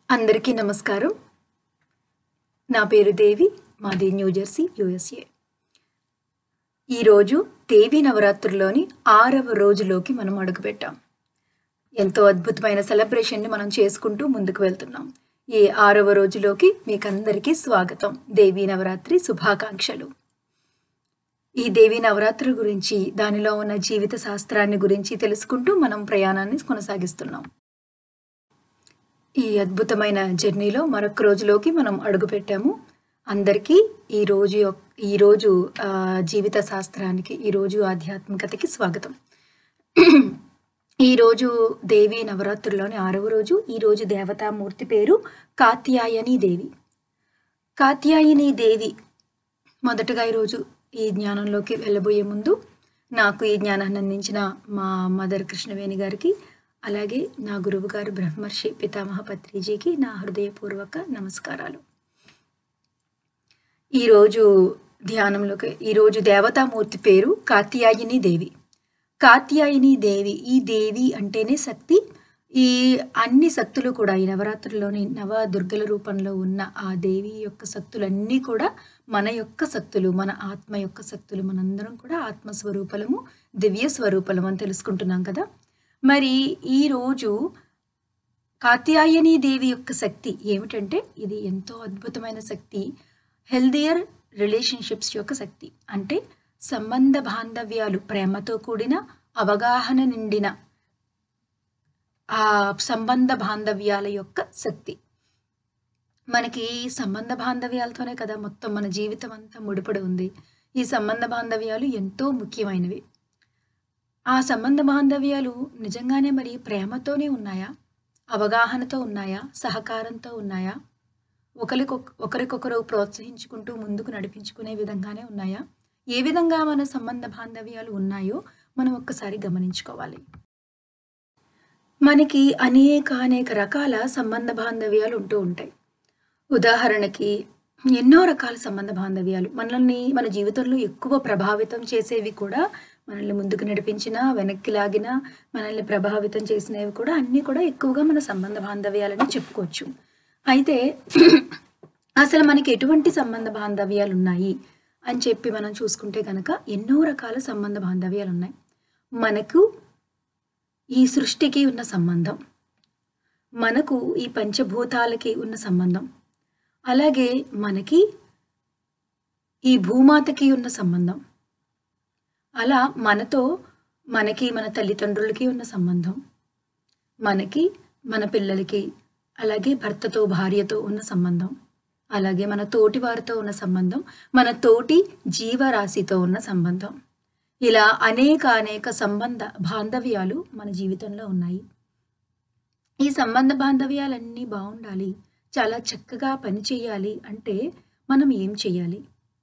అందరికీ నమస్కారం నా పేరు దేవి మాది న్యూజెర్సీ యుఎస్ఏ ఈరోజు దేవి నవరాత్రుల్లోని ఆరవ రోజులోకి మనం అడుగుపెట్టాం ఎంతో అద్భుతమైన సెలబ్రేషన్ని మనం చేసుకుంటూ ముందుకు వెళ్తున్నాం ఈ ఆరవ రోజులోకి మీకందరికీ స్వాగతం దేవీ నవరాత్రి శుభాకాంక్షలు ఈ దేవీ నవరాత్రి గురించి దానిలో ఉన్న జీవిత శాస్త్రాన్ని గురించి తెలుసుకుంటూ మనం ప్రయాణాన్ని కొనసాగిస్తున్నాం ఈ అద్భుతమైన జర్నీలో మరొక రోజులోకి మనం అడుగుపెట్టాము అందరికీ ఈ రోజు యొక్- ఈ రోజు ఆ, జీవిత శాస్త్రానికి ఈ రోజు ఆధ్యాత్మికతకి స్వాగతం ఈ రోజు దేవి నవరాత్రుల్లోని ఆరవ రోజు ఈ రోజు దేవతామూర్తి పేరు కాత్యాయని దేవి కాత్యాయని దేవి మొదటగా ఈరోజు ఈ జ్ఞానంలోకి వెళ్ళబోయే ముందు నాకు ఈ జ్ఞానాన్ని అందించిన మా మదర్ కృష్ణవేణి గారికి అలాగే నా గురువు గారు బ్రహ్మర్షి పితామహ పత్రిజీకి నా హృదయపూర్వక నమస్కారాలు ఈరోజు ధ్యానంలోకి ఈరోజు దేవతామూర్తి పేరు కాత్యాయని దేవి కాత్యాయని దేవి ఈ దేవి అంటేనే శక్తి ఈ అన్ని శక్తులు కూడా ఈ నవరాత్రుల్లోని నవ దుర్గల రూపంలో ఉన్న ఆ దేవి యొక్క శక్తులన్నీ కూడా మన యొక్క శక్తులు మన ఆత్మ యొక్క శక్తులు మనందరం కూడా ఆత్మస్వరూపలము దివ్య స్వరూపలం అని తెలుసుకుంటున్నాం కదా మరి ఈరోజు కాత్యాయని దేవి యొక్క శక్తి ఏమిటంటే ఇది ఎంతో అద్భుతమైన శక్తి హెల్దియర్ రిలేషన్షిప్స్ యొక్క శక్తి అంటే సంబంధ బాంధవ్యాలు ప్రేమతో కూడిన అవగాహన నిండిన ఆ సంబంధ బాంధవ్యాల యొక్క శక్తి మనకి ఈ సంబంధ బాంధవ్యాలతోనే కదా మొత్తం మన జీవితం అంతా ముడిపడి ఉంది ఈ సంబంధ బాంధవ్యాలు ఎంతో ముఖ్యమైనవి ఆ సంబంధ బాంధవ్యాలు నిజంగానే మరి ప్రేమతోనే ఉన్నాయా అవగాహనతో ఉన్నాయా సహకారంతో ఉన్నాయా ఒకరికొక ఒకరికొకరు ప్రోత్సహించుకుంటూ ముందుకు నడిపించుకునే విధంగానే ఉన్నాయా ఏ విధంగా మన సంబంధ బాంధవ్యాలు ఉన్నాయో మనం ఒక్కసారి గమనించుకోవాలి మనకి అనేక అనేక రకాల సంబంధ బాంధవ్యాలు ఉంటూ ఉంటాయి ఉదాహరణకి ఎన్నో రకాల సంబంధ బాంధవ్యాలు మనల్ని మన జీవితంలో ఎక్కువ ప్రభావితం చేసేవి కూడా మనల్ని ముందుకు నడిపించిన వెనక్కి లాగిన మనల్ని ప్రభావితం చేసినవి కూడా అన్నీ కూడా ఎక్కువగా మన సంబంధ బాంధవ్యాలని చెప్పుకోవచ్చు అయితే అసలు మనకి ఎటువంటి సంబంధ బాంధవ్యాలు ఉన్నాయి అని చెప్పి మనం చూసుకుంటే కనుక ఎన్నో రకాల సంబంధ బాంధవ్యాలు ఉన్నాయి మనకు ఈ సృష్టికి ఉన్న సంబంధం మనకు ఈ పంచభూతాలకి ఉన్న సంబంధం అలాగే మనకి ఈ భూమాతకి ఉన్న సంబంధం అలా మనతో మనకి మన తల్లిదండ్రులకి ఉన్న సంబంధం మనకి మన పిల్లలకి అలాగే భర్తతో భార్యతో ఉన్న సంబంధం అలాగే మన తోటి వారితో ఉన్న సంబంధం మన తోటి జీవరాశితో ఉన్న సంబంధం ఇలా అనేక అనేక సంబంధ బాంధవ్యాలు మన జీవితంలో ఉన్నాయి ఈ సంబంధ బాంధవ్యాలన్నీ బాగుండాలి చాలా చక్కగా పనిచేయాలి అంటే మనం ఏం చేయాలి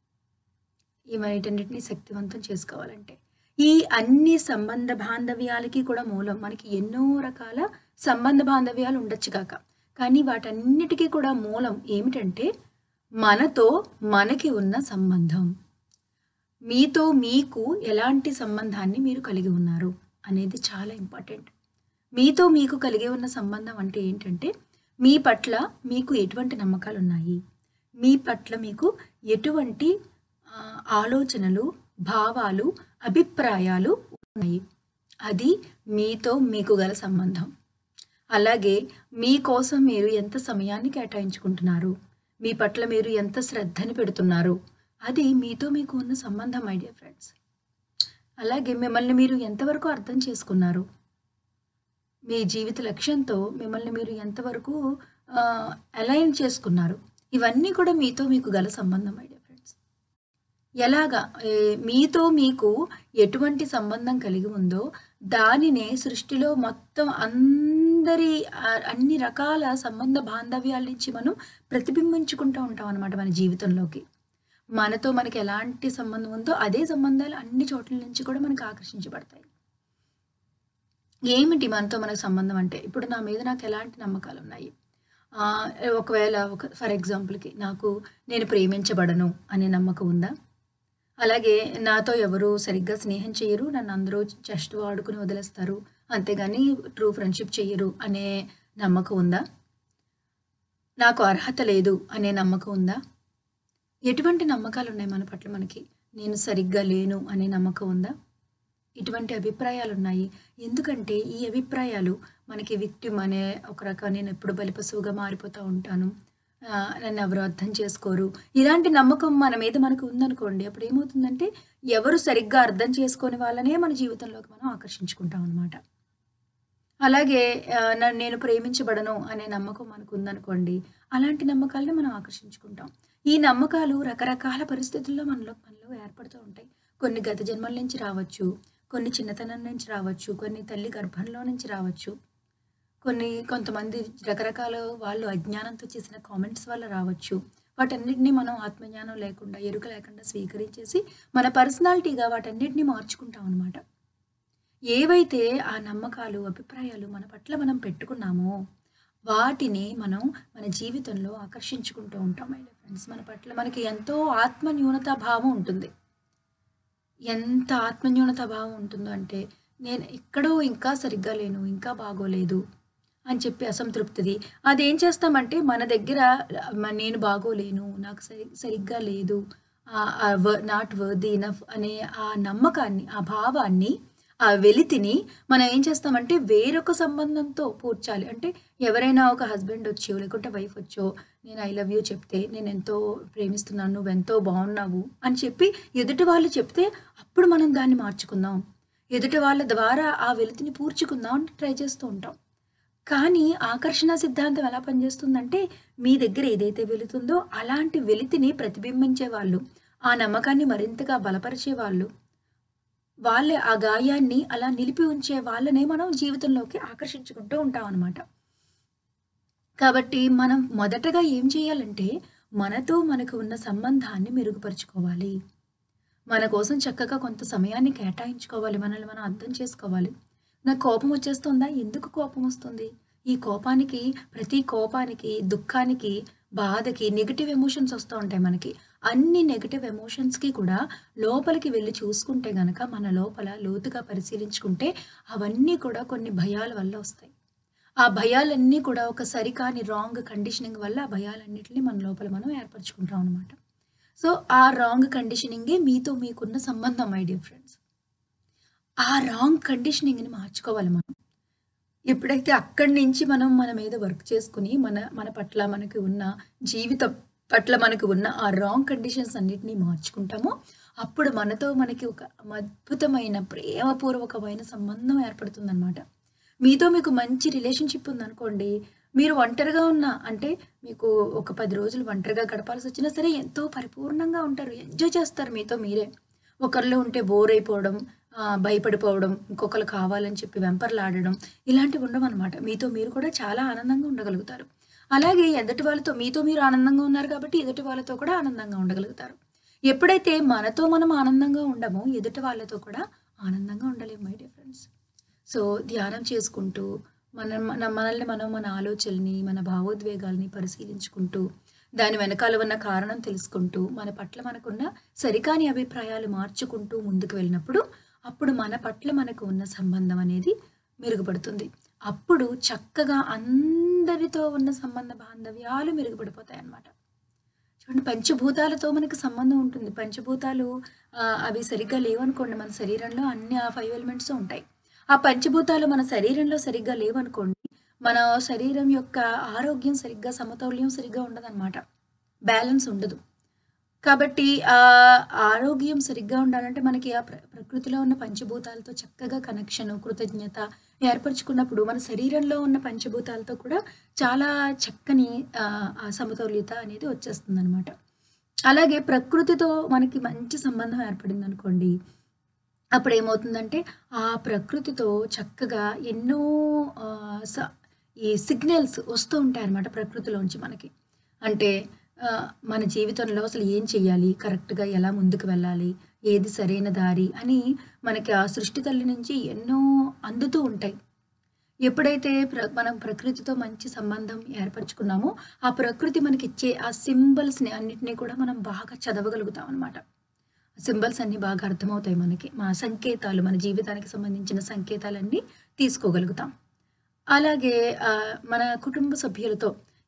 ఈ వీటన్నిటిని శక్తివంతం చేసుకోవాలంటే ఈ అన్ని సంబంధ బాంధవ్యాలకి కూడా మూలం మనకి ఎన్నో రకాల సంబంధ బాంధవ్యాలు ఉండొచ్చు కాక కానీ వాటన్నిటికీ కూడా మూలం ఏమిటంటే మనతో మనకి ఉన్న సంబంధం మీతో మీకు ఎలాంటి సంబంధాన్ని మీరు కలిగి ఉన్నారు అనేది చాలా ఇంపార్టెంట్ మీతో మీకు కలిగి ఉన్న సంబంధం అంటే ఏంటంటే మీ పట్ల మీకు ఎటువంటి నమ్మకాలు ఉన్నాయి మీ పట్ల మీకు ఎటువంటి ఆ, ఆలోచనలు భావాలు అభిప్రాయాలు ఉన్నాయి అది మీతో మీకు గల సంబంధం అలాగే మీకోసం మీరు ఎంత సమయాన్ని కేటాయించుకుంటున్నారు మీ పట్ల మీరు ఎంత శ్రద్ధని పెడుతున్నారు అది మీతో మీకు ఉన్న సంబంధం మై డియర్ ఫ్రెండ్స్ అలాగే మిమ్మల్ని మీరు ఎంతవరకు అర్థం చేసుకున్నారు మీ జీవిత లక్ష్యంతో మిమ్మల్ని మీరు ఎంతవరకు అలైన్ చేసుకున్నారు ఇవన్నీ కూడా మీతో మీకు గల సంబంధం మై డియర్ ఫ్రెండ్స్ ఎలాగా ఏ, మీతో మీకు ఎటువంటి సంబంధం కలిగి ఉందో దానినే సృష్టిలో మొత్తం అందరి ఆ, అన్ని రకాల సంబంధ బాంధవ్యాల నుంచి మనం ప్రతిబింబించుకుంటూ ఉంటాం అనమాట మన జీవితంలోకి మనతో మనకి ఎలాంటి సంబంధం ఉందో అదే సంబంధాలు అన్ని చోట్ల నుంచి కూడా మనకు ఆకర్షించబడతాయి ఏమిటి మనతో మనకు సంబంధం అంటే ఇప్పుడు నా మీద నాకు ఎలాంటి నమ్మకాలు ఉన్నాయి ఆ, ఒకవేళ ఒక ఫర్ ఎగ్జాంపుల్కి నాకు నేను ప్రేమించబడను అనే నమ్మకం ఉందా అలాగే నాతో ఎవరు సరిగ్గా స్నేహం చేయరు నన్ను అందరూ జస్ట్ వాడుకుని వదిలేస్తారు అంతేగాని ట్రూ ఫ్రెండ్షిప్ చెయ్యరు అనే నమ్మకం ఉందా నాకు అర్హత లేదు అనే నమ్మకం ఉందా? ఎటువంటి నమ్మకాలున్నాయి మన పట్ల మనకి? నేను సరిగ్గా లేను అనే నమ్మకం ఉందా? ఇటువంటి అభిప్రాయాలున్నాయి. ఎందుకంటే ఈ అభిప్రాయాలు మనకి విక్టిమ్ అనే ఒక రకం నేనెప్పుడు బలిపశువుగా మారిపోతా ఉంటాను. ఆహ్, నన్నెవరు అర్థం చేసుకోరు. ఇలాంటి నమ్మకం మన మీద మనకు ఉందనుకోండి. అప్పుడేమవుతుందంటే ఎవరు సరిగ్గా అర్థం చేసుకోని వాళ్ళనే మన జీవితంలోకి మనం ఆకర్షించుకుంటాం అనమాట. అలాగే ఆహ్, నన్ను నేను ప్రేమించబడను అనే నమ్మకం మనకుందనుకోండి. అలాంటి నమ్మకాలని మనం ఆకర్షించుకుంటాం. ఈ నమ్మకాలు రకరకాల పరిస్థితుల్లో మనలో మనలో ఏర్పడుతూ ఉంటాయి. కొన్ని గత జన్మల నుంచి రావచ్చు. కొన్ని చిన్నతనం నుంచి రావచ్చు. కొన్ని తల్లి గర్భంలో నుంచి రావచ్చు. కొన్ని కొంతమంది రకరకాల వాళ్ళు అజ్ఞానంతో చేసిన కామెంట్స్ వల్ల రావచ్చు. వాటన్నిటిని మనం ఆత్మజ్ఞానం లేకుండా, ఎరుక లేకుండా స్వీకరించేసి మన పర్సనాలిటీగా వాటన్నిటిని మార్చుకుంటాం అనమాట. ఏవైతే ఆ నమ్మకాలు, అభిప్రాయాలు మన పట్ల మనం పెట్టుకున్నామో వాటిని మనం మన జీవితంలో ఆకర్షించుకుంటూ ఉంటాం మై డియర్ ఫ్రెండ్స్. మన పట్ల మనకి ఎంతో ఆత్మ న్యూనతా భావం ఉంటుంది. ఎంత ఆత్మ న్యూనతా భావం ఉంటుందో అంటే నేను ఎక్కడో ఇంకా సరిగ్గా లేను. ఇంకా బాగోలేదు అని చెప్పి అసంతృప్తిది. అదేం చేస్తామంటే మన దగ్గర మ నేను బాగోలేను. నాకు సరి సరిగ్గా లేదు. ఆహ్, ఆహ్, వ నాట్ వర్తీ ఎనఫ్ అనే ఆ నమ్మకాన్ని, ఆ భావాన్ని, ఆ వెలితిని మనం ఏం చేస్తామంటే వేరొక సంబంధంతో పూడ్చాలి. అంటే ఎవరైనా ఒక హస్బెండ్ వచ్చో, లేకుంటే వైఫ్ వచ్చో నేను ఐ లవ్ యూ చెప్తే, నేనెంతో ప్రేమిస్తున్నాను. నువ్వెంతో బావున్నావు అని చెప్పి ఎదుటి వాళ్ళు చెప్తే అప్పుడు మనం దాన్ని మార్చుకుందాం. ఎదుటి వాళ్ళ ద్వారా ఆ వెలితిని పూడ్చుకుందాం అని ట్రై చేస్తూ ఉంటాం. కానీ ఆకర్షణ సిద్ధాంతం ఎలా పనిచేస్తుందంటే మీ దగ్గర ఏదైతే వెలుతుందో అలాంటి వెలితిని ప్రతిబింబించే వాళ్ళు, ఆ నమ్మకాన్ని మరింతగా బలపరిచే వాళ్ళు, వాళ్ళే ఆ గాయాన్ని అలా నిలిపి ఉంచే వాళ్ళనే మనం జీవితంలోకి ఆకర్షించుకుంటూ ఉంటాం అనమాట. కాబట్టి మనం మొదటగా ఏం చేయాలంటే మనతో మనకు ఉన్న సంబంధాన్ని మెరుగుపరుచుకోవాలి. మన కోసం చక్కగా కొంత సమయాన్ని కేటాయించుకోవాలి. మనల్ని మనం అర్థం చేసుకోవాలి. నాకు కోపం వచ్చేస్తుందా? ఎందుకు కోపం వస్తుంది? ఈ కోపానికి ప్రతి కోపానికి, దుఃఖానికి, బాధకి నెగెటివ్ ఎమోషన్స్ వస్తూ ఉంటాయి మనకి. అన్ని నెగెటివ్ ఎమోషన్స్‌కి కూడా లోపలికి వెళ్లి చూసుకుంటే గనక మన లోపల లోతుగా పరిశీలించుకుంటే అవన్నీ కూడా కొన్ని భయాల వల్ల వస్తాయి. ఆ భయాలన్నీ కూడా ఒక సరికాని రాంగ్ కండిషనింగ్ వల్ల ఆ భయాలన్నిటిని మన లోపల మనం ఏర్పరచుకుంటాం అనమాట. సో, ఆ రాంగ్ కండిషనింగే మీతో మీకున్న సంబంధం మై డియర్ ఫ్రెండ్స్. ఆ రాంగ్ కండిషనింగ్‌ని మార్చుకోవాలి మనం. ఎప్పుడైతే అక్కడి నుంచి మనం మన మీద వర్క్ చేసుకొని మన మన పట్ల మనకి ఉన్న జీవితం పట్ల మనకు ఉన్న ఆ రాంగ్ కండిషన్స్ అన్నిటిని మార్చుకుంటామో అప్పుడు మనతో మనకి ఒక అద్భుతమైన ప్రేమపూర్వకమైన సంబంధం ఏర్పడుతుందనమాట. మీతో మీకు మంచి రిలేషన్‌షిప్ ఉందనుకోండి. మీరు ఒంటరిగా ఉన్నా అంటే మీకు ఒక 10 రోజులు ఒంటరిగా గడపాల్సొచ్చినా సరే ఎంతో పరిపూర్ణంగా ఉంటారు. ఎంజాయ్ చేస్తారు మీతో మీరే. ఒకరిలో ఉంటే బోర్ అయిపోవడం, ఆహ్, భయపడిపోవడం, ఇంకొకళ్ళు కావాలని చెప్పి వెంపర్లాడడం ఇలాంటివి ఉండవనమాట. మీతో మీరు కూడా చాలా ఆనందంగా ఉండగలుగుతారు. అలాగే ఎదుటి వాళ్ళతో మీతో మీరు ఆనందంగా ఉన్నారు కాబట్టి ఎదుటి వాళ్ళతో కూడా ఆనందంగా ఉండగలుగుతారు. ఎప్పుడైతే మనతో మనం ఆనందంగా ఉండమో ఎదుటి వాళ్ళతో కూడా ఆనందంగా ఉండలేం మై డియర్ ఫ్రెండ్స్. సో, ధ్యానం చేసుకుంటూ మనం మన మనల్ని మనం మన ఆలోచనలని, మన భావోద్వేగాల్ని పరిశీలించుకుంటూ, దాని వెనకాల ఉన్న కారణం తెలుసుకుంటూ, మన పట్ల మనకున్న సరికాని అభిప్రాయాలు మార్చుకుంటూ ముందుకు వెళ్ళినప్పుడు అప్పుడు మన పట్ల మనకు ఉన్న సంబంధం అనేది మెరుగుపడుతుంది. అప్పుడు చక్కగా అందరితో ఉన్న సంబంధ బాంధవ్యాలు మెరుగుపడిపోతాయన్నమాట. చూడండి పంచభూతాలతో మనకు సంబంధం ఉంటుంది. పంచభూతాలు ఆహ్, అవి సరిగ్గా లేవనుకోండి మన శరీరంలో అన్ని ఆ 5 ఎలిమెంట్స్ ఉంటాయి. ఆ పంచభూతాలు మన శరీరంలో సరిగ్గా లేవనుకోండి మన శరీరం యొక్క ఆరోగ్యం సరిగ్గా సమతౌల్యం సరిగ్గా ఉండదనమాట. బ్యాలెన్స్ ఉండదు. కాబట్టి ఆహ్, ఆరోగ్యం సరిగ్గా ఉండాలంటే మనకి ఆ ప్ర ప్రకృతిలో ఉన్న పంచభూతాలతో చక్కగా కనెక్షను, కృతజ్ఞత ఏర్పరచుకున్నప్పుడు మన శరీరంలో ఉన్న పంచభూతాలతో కూడా చాలా చక్కని ఆహ్, ఆ సమతౌల్యత అనేది వచ్చేస్తుందనమాట. అలాగే ప్రకృతితో మనకి మంచి సంబంధం ఏర్పడిందనుకోండి. అప్పుడేమవుతుందంటే ఆ ప్రకృతితో చక్కగా ఎన్నో ఆహ్, స ఈ సిగ్నల్స్ వస్తూ ఉంటాయన్నమాట ప్రకృతిలోంచి మనకి. అంటే ఆహ్, మన జీవితంలో అసలు ఏం చేయాలి? కరెక్ట్‌గా ఎలా ముందుకు వెళ్ళాలి? ఏది సరైన దారి? అని మనకి ఆ సృష్టి తల్లి నుంచి ఎన్నో అందుతూ ఉంటాయి. ఎప్పుడైతే ప్ర మనం ప్రకృతితో మంచి సంబంధం ఏర్పరచుకున్నామో ఆ ప్రకృతి మనకిచ్చే ఆ సింబల్స్‌ని అన్నిటిని కూడా మనం బాగా చదవగలుగుతాం అనమాట. సింబల్స్ అన్నీ బాగా అర్థమవుతాయి మనకి. మా సంకేతాలు మన జీవితానికి సంబంధించిన సంకేతాలన్నీ తీసుకోగలుగుతాం. అలాగే ఆహ్, మన కుటుంబ సభ్యులతో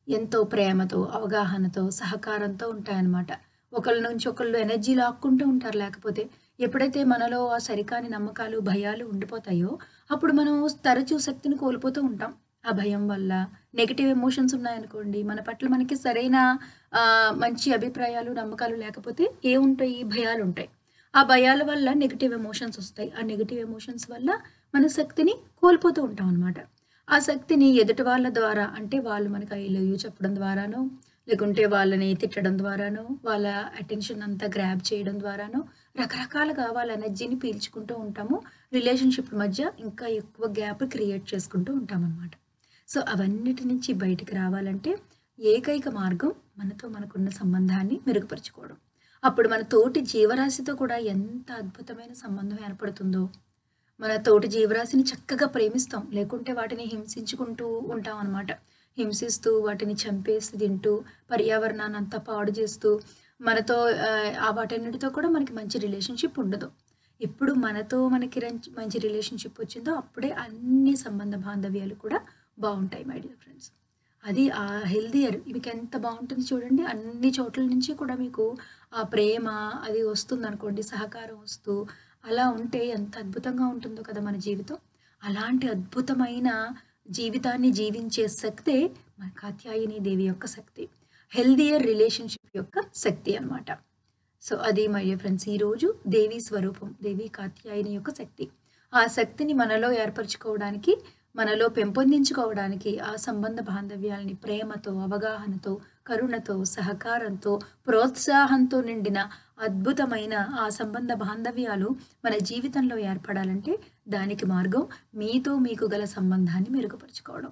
ఎంతో ప్రేమతో, అవగాహనతో, సహకారంతో ఉంటాయన్నమాట. ఒకళ్ళ నుంచి ఒకళ్ళు ఎనర్జీ లాక్కుంటూ ఉంటారు లేకపోతే. ఎప్పుడైతే మనలో ఆ సరికాని నమ్మకాలు, భయాలు ఉండిపోతాయో, అప్పుడు మనం తరచూ శక్తిని కోల్పోతూ ఉంటాం. ఆ భయం వల్ల నెగెటివ్ ఎమోషన్స్ ఉన్నాయనుకోండి, మన పట్ల మనకి సరైన ఆహ్, మంచి అభిప్రాయాలు, నమ్మకాలు లేకపోతే ఏముంటాయి? భయాలుంటాయి. ఆ భయాల వల్ల నెగెటివ్ ఎమోషన్స్ ఒస్తాయి. ఆ నెగెటివ్ ఎమోషన్స్ వల్ల మన శక్తిని కోల్పోతూ ఉంటామనమాట. ఆ శక్తిని ఎదుటి వాళ్ళ ద్వారా అంటే వాళ్ళు మనకి ఐ లవ్ యూ చెప్పడం ద్వారానో, లేకుంటే వాళ్ళని తిట్టడం ద్వారానో, వాళ్ళ అటెన్షన్ అంతా గ్రాబ్ చేయడం ద్వారానో, రకరకాలుగా వాళ్ళ ఎనర్జీని పీల్చుకుంటూ ఉంటాము. రిలేషన్‌షిప్ మధ్య ఇంకా ఎక్కువ గ్యాప్ క్రియేట్ చేసుకుంటూ ఉంటామనమాట. సో, అవన్నిటి నుంచి బయటికి రావాలంటే ఏకైక మార్గం మనతో మనకున్న సంబంధాన్ని మెరుగుపరుచుకోవడం. అప్పుడు మన తోటి జీవరాశితో కూడా ఎంత అద్భుతమైన సంబంధం ఏర్పడుతుందో. మన తోటి జీవరాశిని చక్కగా ప్రేమిస్తాం. లేకుంటే వాటిని హింసించుకుంటూ ఉంటామనమాట. హింసిస్తూ, వాటిని చంపేసి తింటూ, పర్యావరణాన్నంతా పాడు చేస్తూ, మనతో ఆహ్, ఆ వాటన్నిటితో కూడా మనకి మంచి రిలేషన్‌షిప్ ఉండదు. ఎప్పుడు మనతో మనకి రంచ్ మంచి రిలేషన్‌షిప్ వచ్చిందో అప్పుడే అన్ని సంబంధ బాంధవ్యాలు కూడా బావుంటాయి మై డియర్ ఫ్రెండ్స్. అది ఆ హెల్దియర్ మీకెంత బావుంటుంది చూడండి. అన్ని చోట్ల నుంచి కూడా మీకు ఆ ప్రేమ అది వస్తుందనుకోండి, సహకారం వస్తూ, అలా ఉంటే ఎంత అద్భుతంగా ఉంటుందో కదా మన జీవితం. అలాంటి అద్భుతమైన జీవితాన్ని జీవించే శక్తే మన కాత్యాయని దేవి యొక్క శక్తి. హెల్దియర్ రిలేషన్‌షిప్ యొక్క శక్తి అనమాట. సో, అది మై డియర్ ఫ్రెండ్స్ ఈరోజు దేవీ స్వరూపం. దేవి కాత్యాయని యొక్క శక్తి. ఆ శక్తిని మనలో ఏర్పరుచుకోవడానికి, మనలో పెంపొందించుకోవడానికి ఆ సంబంధ బాంధవ్యాల్ని ప్రేమతో, అవగాహనతో, కరుణతో, సహకారంతో, ప్రోత్సాహంతో నిండిన అద్భుతమైన ఆ సంబంధ బాంధవ్యాలు మన జీవితంలో ఏర్పడాలంటే దానికి మార్గం మీతో మీకు గల సంబంధాన్ని మెరుగుపరుచుకోవడం.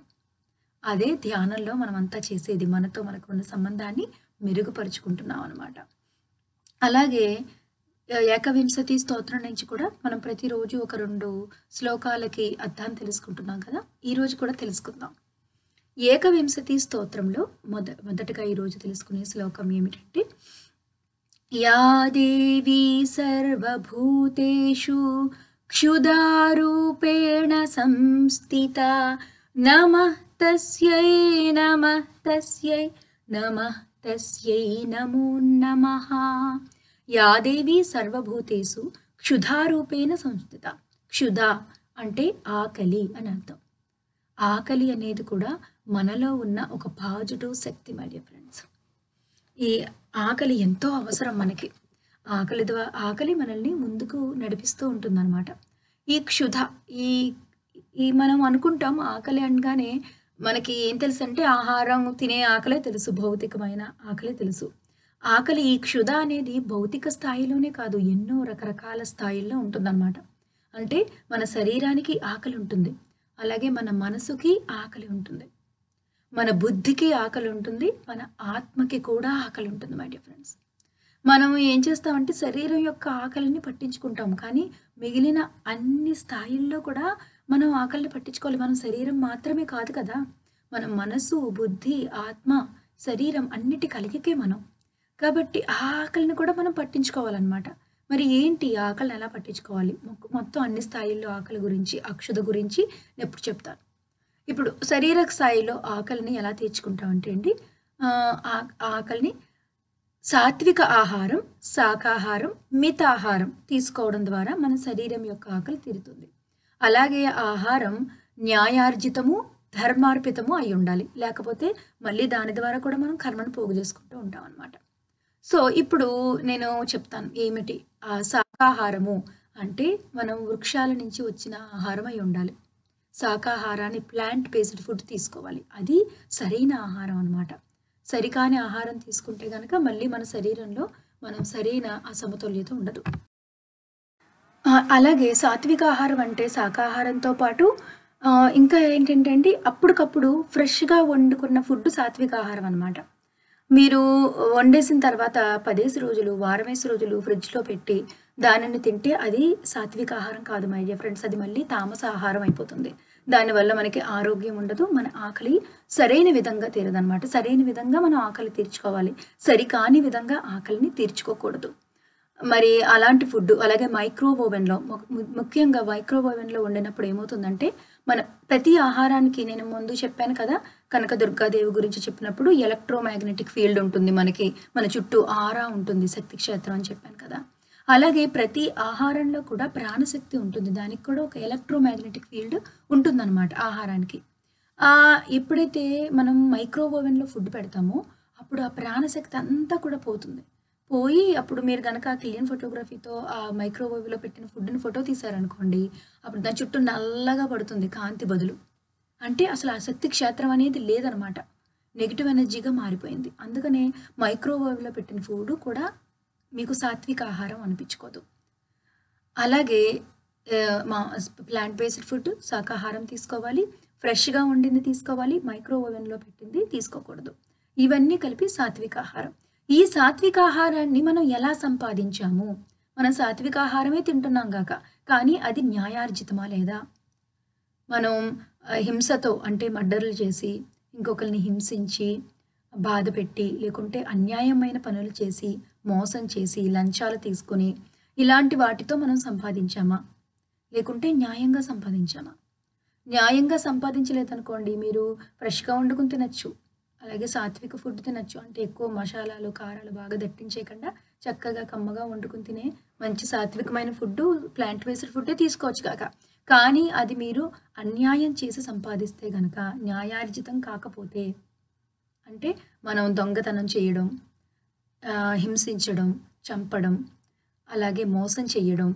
అదే ధ్యానంలో మనమంతా చేసేది. మనతో మనకున్న సంబంధాన్ని మెరుగుపరుచుకుంటున్నాం అనమాట. అలాగే ఆహ్, ఏకవింశతి స్తోత్రం నుంచి కూడా మనం ప్రతిరోజు ఒక 2 శ్లోకాలకి అర్థాన్ని తెలుసుకుంటున్నాం కదా! ఈరోజు కూడా తెలుసుకుందాం. ఏకవింశతి స్తోత్రంలో మొద మొదటగా ఈరోజు తెలుసుకునే శ్లోకం ఏమిటంటే యా దేవీ సర్వభూతేషు క్షుధారూపేణ సంస్థితా నమః తస్యై నమః తస్యై నమః తస్యై నమో నమః. యా దేవీ సర్వభూతేషు క్షుధారూపేణ సంస్థిత. క్షుధ అంటే ఆకలి అని అర్థం. ఆకలి అనేది కూడా మనలో ఉన్న ఒక పాజిటివ్ శక్తి మై డియర్ ఫ్రెండ్స్. ఈ ఆకలి ఎంతో అవసరం మనకి. ఆకలి ద్వా ఆకలి మనల్ని ముందుకు నడిపిస్తూ ఉంటుందనమాట. ఈ క్షుధ ఈ ఈ మనం అనుకుంటాం ఆకలి అనగానే మనకి ఏం తెలుసంటే ఆహారం తినే ఆకలే తెలుసు. భౌతికమైన ఆకలే తెలుసు. ఆకలి ఈ క్షుధ అనేది భౌతిక స్థాయిలోనే కాదు ఎన్నో రకరకాల స్థాయిల్లో ఉంటుందనమాట. అంటే మన శరీరానికి ఆకలి ఉంటుంది. అలాగే మన మనసుకి ఆకలి ఉంటుంది. మన బుద్ధికి ఆకలి ఉంటుంది. మన ఆత్మకి కూడా ఆకలి ఉంటుంది మై డియర్ ఫ్రెండ్స్. మనం ఏం చేస్తామంటే శరీరం యొక్క ఆకలిని పట్టించుకుంటాం. కానీ మిగిలిన అన్ని స్థాయిల్లో కూడా మనం ఆకలిని పట్టించుకోవాలి. మనం శరీరం మాత్రమే కాదు కదా! మన మనసు, బుద్ధి, ఆత్మ, శరీరం అన్నిటి కలయికే మనం. కాబట్టి ఆ ఆకలిని కూడా మనం పట్టించుకోవాలనమాట. మరి ఏంటి ఆకలిని ఎలా పట్టించుకోవాలి? మొక్ మొత్తం అన్ని స్థాయిల్లో ఆకలి గురించి, అక్షుధ గురించి నేనిప్పుడు చెప్తాను. ఇప్పుడు శరీర స్థాయిలో ఆకలిని ఎలా తీర్చుకుంటామంటే అండి ఆహ్, ఆ ఆకలిని సాత్విక ఆహారం, శాకాహారం, మితాహారం తీసుకోవడం ద్వారా మన శరీరం యొక్క ఆకలి తీరుతుంది. అలాగే ఆహారం న్యాయార్జితము, ధర్మార్పితము అయ్యుండాలి. లేకపోతే మళ్ళీ దాని ద్వారా కూడా మనం కర్మను పోగు చేసుకుంటూ ఉంటామనమాట. సో, ఇప్పుడు నేను చెప్తాను ఏమిటి ఆ శాకాహారము అంటే మనం వృక్షాల నుంచి వచ్చిన ఆహారం అయ్యుండాలి. శాకాహారాన్ని ప్లాంట్ బేస్డ్ ఫుడ్ తీసుకోవాలి. అది సరైన ఆహారం అనమాట. సరికాని ఆహారం తీసుకుంటే గనక మళ్ళీ మన శరీరంలో మనం సరైన అసమతుల్యత ఉండదు. ఆ! అలాగే సాత్విక ఆహారం అంటే శాకాహారంతో పాటు ఆహ్, ఇంకా ఏంటంటే అండి అప్పటికప్పుడు ఫ్రెష్‌గా వండుకున్న ఫుడ్ సాత్విక ఆహారం అనమాట. మీరు వండేసిన తర్వాత 10 రోజులు, వారమేసి రోజులు ఫ్రిడ్జ్‌లో పెట్టి దానిని తింటే అది సాత్విక ఆహారం కాదు మై డియర్ ఫ్రెండ్స్. అది మళ్ళీ తామస ఆహారం అయిపోతుంది. దానివల్ల మనకి ఆరోగ్యం ఉండదు. మన ఆకలి సరైన విధంగా తీరదనమాట. సరైన విధంగా మనం ఆకలి తీర్చుకోవాలి. సరికాని విధంగా ఆకలిని తీర్చుకోకూడదు. మరి అలాంటి ఫుడ్ అలాగే మైక్రోవ్ ఓవెన్‌లో ము ముఖ్యంగా మైక్రోవ్ ఓవెన్‌లో వండినప్పుడు ఏమవుతుందంటే మన ప్రతి ఆహారానికి నేను ముందు చెప్పాను కదా! కనకదుర్గాదేవి గురించి చెప్పినప్పుడు ఎలక్ట్రోమాగ్నెటిక్ ఫీల్డ్ ఉంటుంది మనకి మన చుట్టూ ఆరా ఉంటుంది శక్తి క్షేత్రం అని చెప్పాను కదా అలాగే ప్రతి ఆహారంలో కూడా ప్రాణశక్తి ఉంటుంది దానికి కూడా ఒక ఎలక్ట్రోమాగ్నెటిక్ ఫీల్డ్ ఉంటుందన్నమాట ఆహారానికి ఆ ఎప్పుడైతే మనం మైక్రో ఓవెన్లో ఫుడ్ పెడతామో అప్పుడు ఆ ప్రాణశక్తి అంతా కూడా పోతుంది పోయి అప్పుడు మీరు కనుక ఆ క్లియన్ ఫోటోగ్రఫీతో ఆ మైక్రోవేవ్లో పెట్టిన ఫుడ్ని ఫోటో తీశారనుకోండి అప్పుడు దాని చుట్టూ నల్లగా పడుతుంది కాంతి బదులు అంటే అసలు ఆ శక్తి క్షేత్రం అనేది లేదనమాట నెగిటివ్ ఎనర్జీగా మారిపోయింది అందుకనే మైక్రోవేవ్లో పెట్టిన ఫుడ్ కూడా మీకు సాత్విక ఆహారం అనిపించుకోదు అలాగే ఆ, మా ప్లాంట్ బేస్డ్ ఫుడ్ శాకాహారం తీసుకోవాలి ఫ్రెష్గా వండింది తీసుకోవాలి మైక్రో ఓవెన్లో పెట్టింది తీసుకోకూడదు ఇవన్నీ కలిపి సాత్విక ఆహారం ఈ సాత్విక ఆహారాన్ని మనం ఎలా సంపాదించాము మనం సాత్విక ఆహారమే తింటున్నాం గాక కానీ అది న్యాయార్జితమా లేదా మనం ఆ, హింసతో అంటే మర్డర్లు చేసి ఇంకొకరిని హింసించి బాధ పెట్టి లేకుంటే అన్యాయమైన పనులు చేసి మోసం చేసి లంచాలు తీసుకొని ఇలాంటి వాటితో మనం సంపాదించామా లేకుంటే న్యాయంగా సంపాదించామా న్యాయంగా సంపాదించలేదనుకోండి మీరు ఫ్రెష్గా వండుకుని తినచ్చు అలాగే సాత్విక ఫుడ్ తినచ్చు అంటే ఎక్కువ మసాలాలు కారాలు బాగా దట్టించేయకుండా చక్కగా కమ్మగా వండుకుని తినే మంచి సాత్వికమైన ఫుడ్ ప్లాంట్ బేస్డ్ ఫుడ్డే తీసుకోవచ్చు కాక కానీ అది మీరు అన్యాయం చేసి సంపాదిస్తే గనక న్యాయార్జితం కాకపోతే అంటే మనం దొంగతనం చేయడం ఆ, హింసించడం చంపడం అలాగే మోసం చేయడం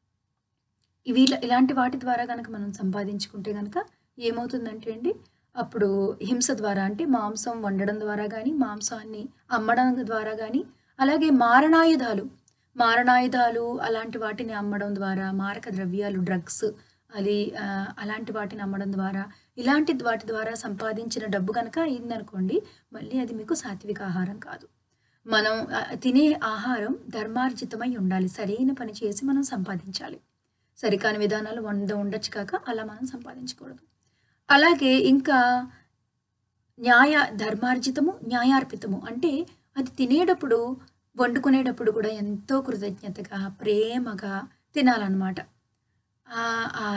ఇవి ఇలా- ఇలాంటి వాటి ద్వారా కనుక మనం సంపాదించుకుంటే కనుక ఏమవుతుందంటే అండి అప్పుడు హింస ద్వారా అంటే మాంసం వండడం ద్వారా కానీ మాంసాన్ని అమ్మడం ద్వారా కానీ అలాగే మారణాయుధాలు మారణాయుధాలు అలాంటి వాటిని అమ్మడం ద్వారా మారక ద్రవ్యాలు డ్రగ్స్ అది ఆ, అలాంటి వాటిని అమ్మడం ద్వారా ఇలాంటి వాటి ద్వారా సంపాదించిన డబ్బు కనుక అయిందనుకోండి మళ్ళీ అది మీకు సాత్విక ఆహారం కాదు మనం ఆ, తినే ఆహారం ధర్మార్జితమై ఉండాలి సరైన పని చేసి మనం సంపాదించాలి సరికాని విధానాలు వంద ఉండొచ్చు కాక అలా మనం సంపాదించకూడదు అలాగే ఇంకా న్యాయ ధర్మార్జితము న్యాయార్పితము అంటే అది తినేటప్పుడు వండుకునేటప్పుడు కూడా ఎంతో కృతజ్ఞతగా ప్రేమగా తినాలన్నమాట ఆ- ఆ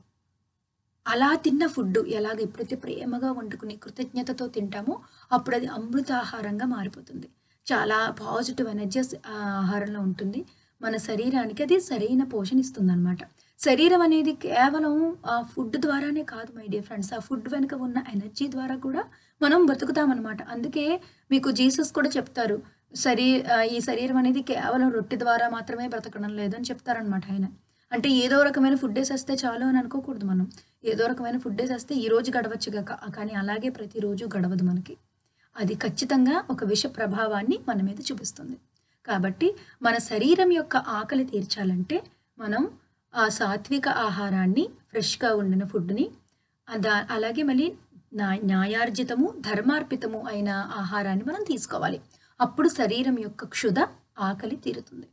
అలా తిన్న ఫుడ్ ఎలాగ ఎప్పుడైతే ప్రేమగా వండుకుని కృతజ్ఞతతో తింటామో అప్పుడు అది అమృతాహారంగా మారిపోతుంది చాలా పాజిటివ్ ఎనర్జీస్ ఆ ఆహారంలో ఉంటుంది మన శరీరానికి అది సరైన పోషణ ఇస్తుంది అనమాట శరీరం అనేది కేవలం ఆ ఫుడ్ ద్వారానే కాదు మై డియర్ ఫ్రెండ్స్ ఆ ఫుడ్ వెనుక ఉన్న ఎనర్జీ ద్వారా కూడా మనం బతుకుతామన్నమాట అందుకే మీకు జీసస్ కూడా చెప్తారు శరీ ఆ, ఈ శరీరం అనేది కేవలం రొట్టె ద్వారా మాత్రమే బ్రతకడం లేదు అని చెప్తారనమాట ఆయన అంటే ఏదో రకమైన ఫుడ్ వేసేస్తే చాలు అని అనుకోకూడదు మనం ఏదో రకమైన ఫుడ్ వేసేస్తే ఈ రోజు గడవచ్చు గాక కానీ అలాగే ప్రతిరోజు గడవదు మనకి అది ఖచ్చితంగా ఒక విష ప్రభావాన్ని మన మీద చూపిస్తుంది కాబట్టి మన శరీరం యొక్క ఆకలి తీర్చాలంటే మనం ఆ సాత్విక ఆహారాన్ని ఫ్రెష్గా ఉండిన ఫుడ్ని దా అలాగే మళ్ళీ నా న్యాయార్జితము ధర్మార్పితము అయిన ఆహారాన్ని మనం తీసుకోవాలి అప్పుడు శరీరం యొక్క క్షుధ ఆకలి తీరుతుంది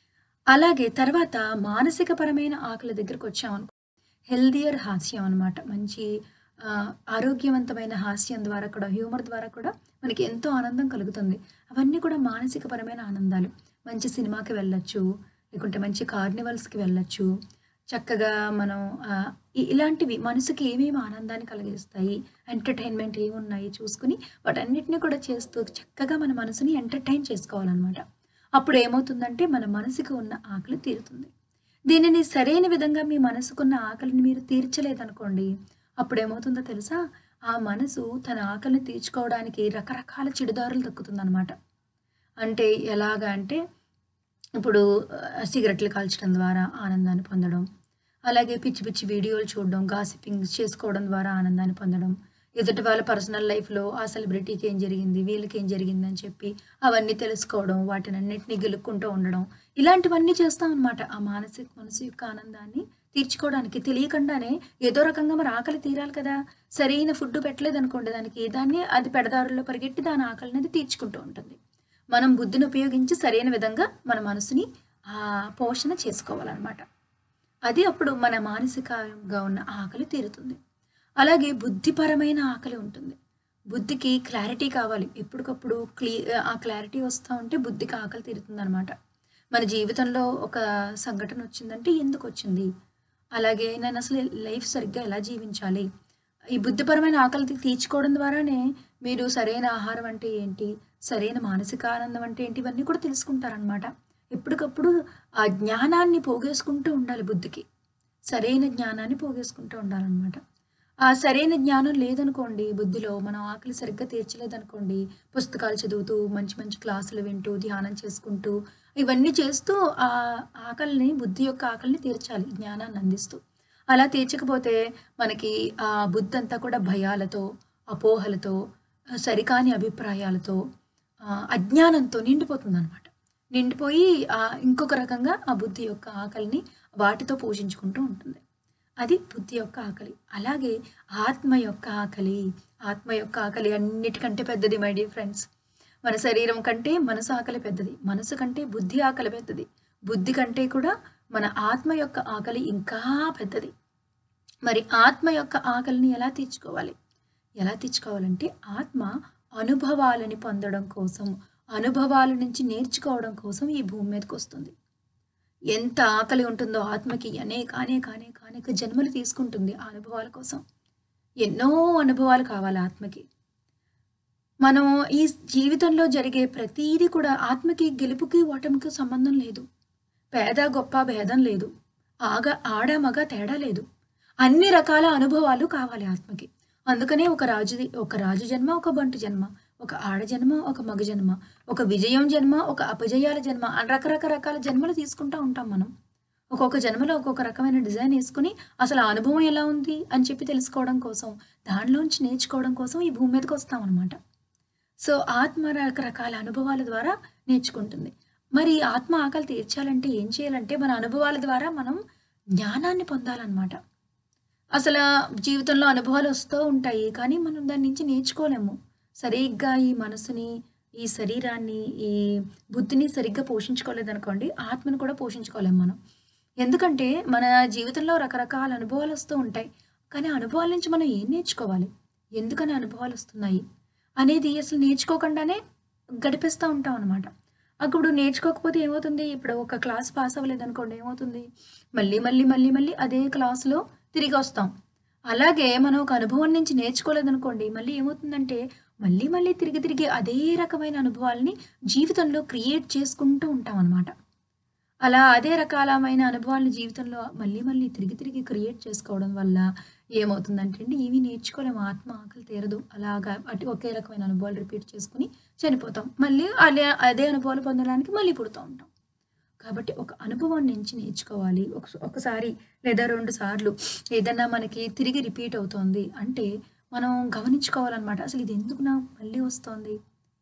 అలాగే తర్వాత మానసిక పరమైన ఆకలి దగ్గరకు వచ్చామనుకో హెల్దియర్ హాస్యం అనమాట మంచి ఆ, ఆరోగ్యవంతమైన హాస్యం ద్వారా కూడా హ్యూమర్ ద్వారా కూడా మనకి ఎంతో ఆనందం కలుగుతుంది అవన్నీ కూడా మానసిక పరమైన ఆనందాలు మంచి సినిమాకి వెళ్ళొచ్చు లేకుంటే మంచి కార్నివల్స్కి వెళ్ళొచ్చు చక్కగా మనం ఆ, ఇ- ఇలాంటివి మనసుకి ఏమేమి ఆనందాన్ని కలిగిస్తాయి ఎంటర్టైన్మెంట్ ఏమున్నాయి చూసుకుని వాటన్నిటిని కూడా చేస్తూ చక్కగా మన మనసుని ఎంటర్టైన్ చేసుకోవాలన్నమాట అప్పుడు ఏమవుతుందంటే మన మనసుకు ఉన్న ఆకలి తీరుతుంది దీనిని సరైన విధంగా మీ మనసుకున్న ఆకలిని మీరు తీర్చలేదనుకోండి అప్పుడు ఏమవుతుందో తెలుసా ఆ మనసు తన ఆకలిని తీర్చుకోవడానికి రకరకాల చెడుదారులు దక్కుతుందన్నమాట అంటే ఎలాగా అంటే ఇప్పుడు ఆ, సిగరెట్లు కాల్చడం ద్వారా ఆనందాన్ని పొందడం అలాగే పిచ్చి పిచ్చి వీడియోలు చూడడం గాసిపింగ్ చేసుకోవడం ద్వారా ఆనందాన్ని పొందడం ఎదుటి వాళ్ళ పర్సనల్ లైఫ్లో ఆ సెలబ్రిటీకి ఏం జరిగింది వీళ్ళకి ఏం జరిగింది అని చెప్పి అవన్నీ తెలుసుకోవడం వాటిని అన్నింటినీ గెలుక్కుంటూ ఉండడం ఇలాంటివన్నీ చేస్తాం అనమాట ఆ మానసిక మనసు యొక్క ఆనందాన్ని తీర్చుకోవడానికి తెలియకుండానే ఏదో రకంగా మరి ఆకలి తీరాలి కదా సరైన ఫుడ్ పెట్టలేదు అనుకోండి దానికి దాన్ని అది పెడదారుల్లో పరిగెట్టి దాని ఆకలి అనేది తీర్చుకుంటూ ఉంటుంది మనం బుద్ధిని ఉపయోగించి సరైన విధంగా మన మనసుని ఆ పోషణ చేసుకోవాలన్నమాట అది అప్పుడు మన మానసికంగా ఉన్న ఆకలి తీరుతుంది అలాగే బుద్ధిపరమైన ఆకలి ఉంటుంది బుద్ధికి క్లారిటీ కావాలి ఎప్పటికప్పుడు క్లీ ఆ క్లారిటీ వస్తూ ఉంటే బుద్ధికి ఆకలి తీరుతుంది అనమాట మన జీవితంలో ఒక సంఘటన వచ్చిందంటే ఎందుకు వచ్చింది అలాగే నేను అసలు లైఫ్ సరిగ్గా ఎలా జీవించాలి ఈ బుద్ధిపరమైన ఆకలి తీ- తీర్చుకోవడం ద్వారానే మీరు సరైన ఆహారం అంటే ఏంటి సరైన మానసిక ఆనందం అంటే ఏంటి ఇవన్నీ కూడా తెలుసుకుంటారనమాట ఎప్పటికప్పుడు ఆ జ్ఞానాన్ని పోగేసుకుంటూ ఉండాలి బుద్ధికి సరైన జ్ఞానాన్ని పోగేసుకుంటూ ఉండాలన్నమాట ఆ సరైన జ్ఞానం లేదనుకోండి బుద్ధిలో మనం ఆకలి సరిగ్గా తీర్చలేదనుకోండి పుస్తకాలు చదువుతూ మంచి మంచి క్లాసులు వింటూ ధ్యానం చేసుకుంటూ ఇవన్నీ చేస్తూ ఆ ఆకలిని బుద్ధి యొక్క ఆకలిని తీర్చాలి జ్ఞానాన్ని అందిస్తూ అలా తీర్చకపోతే మనకి ఆ బుద్ధి అంతా కూడా భయాలతో అపోహలతో ఆ, సరికాని అభిప్రాయాలతో ఆ, అజ్ఞానంతో నిండిపోతుంది అనమాట నిండిపోయి ఆ ఇంకొక రకంగా ఆ బుద్ధి యొక్క ఆకలిని వాటితో పోషించుకుంటూ ఉంటుంది అది బుద్ధి యొక్క ఆకలి అలాగే ఆత్మ యొక్క ఆకలి ఆత్మ యొక్క ఆకలి అన్నిటికంటే పెద్దది మై డియర్ ఫ్రెండ్స్ మన శరీరం కంటే మనసు ఆకలి పెద్దది మనసు కంటే బుద్ధి ఆకలి పెద్దది బుద్ధి కంటే కూడా మన ఆత్మ యొక్క ఆకలి ఇంకా పెద్దది మరి ఆత్మ యొక్క ఆకలిని ఎలా తీర్చుకోవాలి ఎలా తీర్చుకోవాలంటే ఆత్మ అనుభవాలని పొందడం కోసం అనుభవాల నుంచి నేర్చుకోవడం కోసం ఈ భూమి మీదకి వస్తుంది ఎంత ఆకలి ఉంటుందో ఆత్మకి అనేక అనేక అనేక అనేక జన్మలు తీసుకుంటుంది ఆ అనుభవాల కోసం ఎన్నో అనుభవాలు కావాలి ఆత్మకి మనం ఈ జీవితంలో జరిగే ప్రతీది కూడా ఆత్మకి గెలుపుకి ఓటమికి సంబంధం లేదు పేద గొప్ప భేదం లేదు ఆగ ఆడ మగ తేడా లేదు అన్ని రకాల అనుభవాలు కావాలి ఆత్మకి అందుకనే ఒక రాజుది ఒక రాజు జన్మ ఒక బంటు జన్మ ఒక ఆడ జన్మ ఒక మగ జన్మ ఒక విజయం జన్మ ఒక అపజయాల జన్మ అని రకరకాల రకాల జన్మలు తీసుకుంటూ ఉంటాం మనం ఒక్కొక్క జన్మలో ఒక్కొక్క రకమైన డిజైన్ వేసుకుని అసలు ఆ అనుభవం ఎలా ఉంది అని చెప్పి తెలుసుకోవడం కోసం దానిలోంచి నేర్చుకోవడం కోసం ఈ భూమి మీదకి వస్తాం అనమాట సో ఆత్మ రకరకాల అనుభవాల ద్వారా నేర్చుకుంటుంది మరి ఆత్మ ఆకలి తీర్చాలంటే ఏం చేయాలంటే మన అనుభవాల ద్వారా మనం జ్ఞానాన్ని పొందాలన్నమాట అసలు జీవితంలో అనుభవాలు వస్తూ ఉంటాయి కానీ మనం దాని నుంచి నేర్చుకోలేము సరిగ్గా ఈ మనసుని ఈ శరీరాన్ని ఈ బుద్ధిని సరిగ్గా పోషించుకోలేదనుకోండి ఆత్మను కూడా పోషించుకోలేము మనం ఎందుకంటే మన జీవితంలో రకరకాల అనుభవాలు వస్తూ ఉంటాయి కానీ ఆ అనుభవాల నుంచి మనం ఏం నేర్చుకోవాలి ఎందుకని అనుభవాలు వస్తున్నాయి అనేది అసలు నేర్చుకోకుండానే గడిపేస్తూ ఉంటాం అనమాట అప్పుడు నేర్చుకోకపోతే ఏమవుతుంది ఇప్పుడు ఒక క్లాస్ పాస్ అవ్వలేదు అనుకోండి ఏమవుతుంది మళ్ళీ మళ్ళీ మళ్ళీ మళ్ళీ అదే క్లాస్లో తిరిగి వస్తాం అలాగే మనం ఒక అనుభవం నుంచి నేర్చుకోలేదనుకోండి మళ్ళీ ఏమవుతుందంటే మళ్ళీ మళ్ళీ తిరిగి తిరిగి అదే రకమైన అనుభవాల్ని జీవితంలో క్రియేట్ చేసుకుంటూ ఉంటాం అనమాట అలా అదే రకాలమైన అనుభవాలను జీవితంలో మళ్ళీ మళ్ళీ తిరిగి తిరిగి క్రియేట్ చేసుకోవడం వల్ల ఏమవుతుందంటే అండి ఇవి నేర్చుకోలేము ఆత్మ ఆకలి తీరదు అలాగా అటు ఒకే రకమైన అనుభవాలు రిపీట్ చేసుకుని చనిపోతాం మళ్ళీ అదే అదే అనుభవాలు పొందడానికి మళ్ళీ పుడుతూ ఉంటాం కాబట్టి ఒక అనుభవం నుంచి నేర్చుకోవాలి ఒక ఒకసారి లేదా రెండు సార్లు ఏదన్నా మనకి తిరిగి రిపీట్ అవుతోంది అంటే మనం గమనించుకోవాలన్నమాట అసలు ఇది ఎందుకు నాకు మళ్ళీ వస్తోంది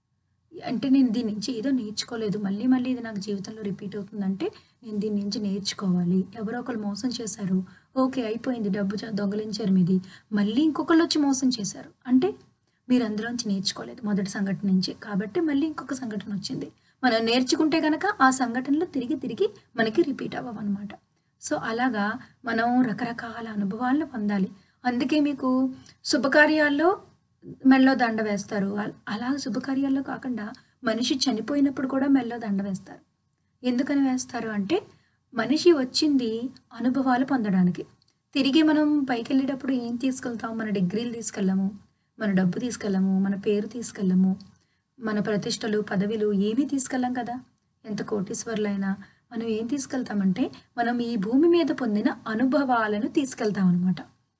అంటే నేను దీని నుంచి ఏదో నేర్చుకోలేదు మళ్ళీ మళ్ళీ ఇది నాకు జీవితంలో రిపీట్ అవుతుందంటే నేను దీని నుంచి నేర్చుకోవాలి ఎవరో ఒకరు మోసం చేశారు ఓకే అయిపోయింది డబ్బు చ- దొంగలించారు మీది మళ్ళీ ఇంకొకళ్ళు వచ్చి మోసం చేశారు అంటే మీరు అందులోంచి నేర్చుకోలేదు మొదటి సంఘటన నుంచి కాబట్టి మళ్ళీ ఇంకొక సంఘటన వచ్చింది మనం నేర్చుకుంటే కనుక ఆ సంఘటనలు తిరిగి తిరిగి మనకి రిపీట్ అవ్వమన్నమాట సో అలాగా మనం రకరకాల అనుభవాలను పొందాలి అందుకే మీకు శుభకార్యాల్లో మెల్లో దండ వేస్తారు అ- అలా శుభకార్యాల్లో కాకుండా మనిషి చనిపోయినప్పుడు కూడా మెల్లో దండ వేస్తారు ఎందుకని వేస్తారు అంటే మనిషి వచ్చింది అనుభవాలు పొందడానికి తిరిగి మనం పైకి వెళ్ళేటప్పుడు ఏం తీసుకెళ్తాం మన డిగ్రీలు తీసుకెళ్ళము మన డబ్బు తీసుకెళ్ళము మన పేరు తీసుకెళ్ళము మన ప్రతిష్టలు పదవిలు ఏమీ తీసుకెళ్ళం కదా ఎంత కోటీశ్వర్లైనా మనం ఏం తీసుకెళ్తామంటే మనం ఈ భూమి మీద పొందిన అనుభవాలను తీసుకెళ్తాం అనమాట